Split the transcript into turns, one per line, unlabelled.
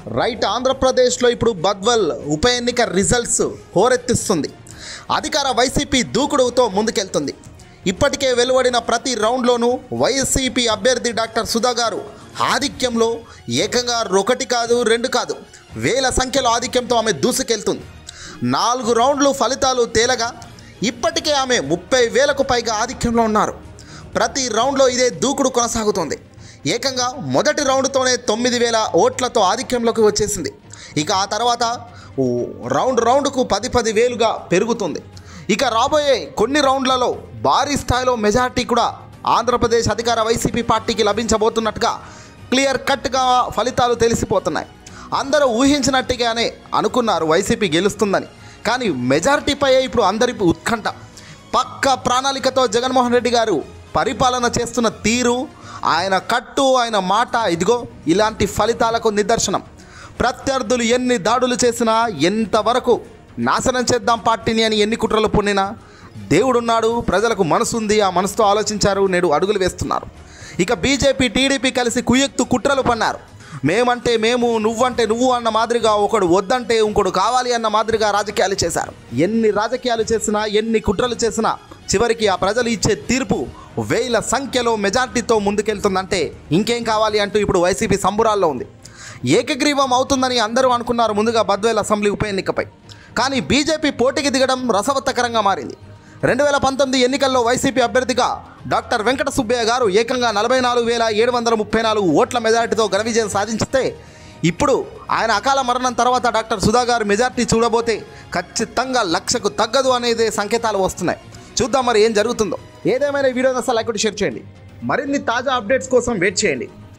right ఆంధ్రప్రదేశ్లో ఇప్పుడు బద్వల్ ఉప ఎన్నిక రిజల్ట్స్ హోరెత్తిస్తుంది అధికార వైసీపీ దూకుడుతో ముందుకెళ్తుంది ఇప్పటికే వెలువడిన ప్రతి రౌండ్లోనూ వైసీపీ అభ్యర్థి డాక్టర్ సుధా గారు ఆధిక్యంలో ఏకంగా ఒకటి కాదు రెండు కాదు వేల సంఖ్యలో ఆధిక్యంతో ఆమె దూసుకెళ్తుంది నాలుగు రౌండ్లు ఫలితాలు తేలగా ఇప్పటికే ఆమె ముప్పై వేలకు పైగా ఆధిక్యంలో ఉన్నారు ప్రతి రౌండ్లో ఇదే దూకుడు కొనసాగుతోంది ఏకంగా మొదటి రౌండ్తోనే తొమ్మిది వేల ఓట్లతో ఆధిక్యంలోకి వచ్చేసింది ఇక ఆ తర్వాత ఓ రౌండ్ రౌండ్కు పది పది వేలుగా పెరుగుతుంది ఇక రాబోయే కొన్ని రౌండ్లలో భారీ స్థాయిలో మెజార్టీ కూడా ఆంధ్రప్రదేశ్ అధికార వైసీపీ పార్టీకి లభించబోతున్నట్టుగా క్లియర్ కట్గా ఫలితాలు తెలిసిపోతున్నాయి అందరూ ఊహించినట్టుగానే అనుకున్నారు వైసీపీ గెలుస్తుందని కానీ మెజారిటీపై ఇప్పుడు అందరి ఉత్కంఠ పక్క ప్రణాళికతో జగన్మోహన్ రెడ్డి గారు పరిపాలన చేస్తున్న తీరు ఆయన కట్టు ఆయన మాట ఇదిగో ఇలాంటి ఫలితాలకు నిదర్శనం ప్రత్యర్థులు ఎన్ని దాడులు చేసినా ఎంతవరకు నాశనం చేద్దాం పార్టీని అని ఎన్ని కుట్రలు పొందినా దేవుడున్నాడు ప్రజలకు మనసుంది ఆ మనసుతో ఆలోచించారు నేడు అడుగులు వేస్తున్నారు ఇక బీజేపీ టీడీపీ కలిసి కుయ్యెత్తు కుట్రలు పన్నారు మేమంటే మేము నువ్వంటే నువ్వు అన్న మాదిరిగా ఒకడు వద్దంటే ఇంకోడు కావాలి అన్న మాదిరిగా రాజకీయాలు చేశారు ఎన్ని రాజకీయాలు చేసినా ఎన్ని కుట్రలు చేసినా చివరికి ఆ ప్రజలు ఇచ్చే తీర్పు వేల సంఖ్యలో మెజార్టీతో ముందుకెళ్తుందంటే ఇంకేం కావాలి అంటూ ఇప్పుడు వైసీపీ సంబురాల్లో ఉంది ఏకగ్రీవం అవుతుందని అందరూ అనుకున్నారు ముందుగా బద్వేల్ అసెంబ్లీ ఉప ఎన్నికపై కానీ బీజేపీ పోటీకి దిగడం రసవత్తకరంగా మారింది రెండు వేల పంతొమ్మిది ఎన్నికల్లో వైసీపీ అభ్యర్థిగా డాక్టర్ వెంకట సుబ్బయ్య గారు ఏకంగా నలభై నాలుగు వేల ఏడు వందల ముప్పై నాలుగు ఓట్ల మెజారిటీతో ఘన విజయం సాధించితే ఇప్పుడు ఆయన అకాల మరణం తర్వాత డాక్టర్ సుధా గారు మెజార్టీ చూడబోతే ఖచ్చితంగా లక్షకు తగ్గదు అనేది సంకేతాలు వస్తున్నాయి చూద్దాం మరి ఏం జరుగుతుందో ఏదేమైనా ఈ వీడియోని అసలు లైక్ కొట్టి షేర్ చేయండి మరిన్ని తాజా అప్డేట్స్ కోసం వెయిట్ చేయండి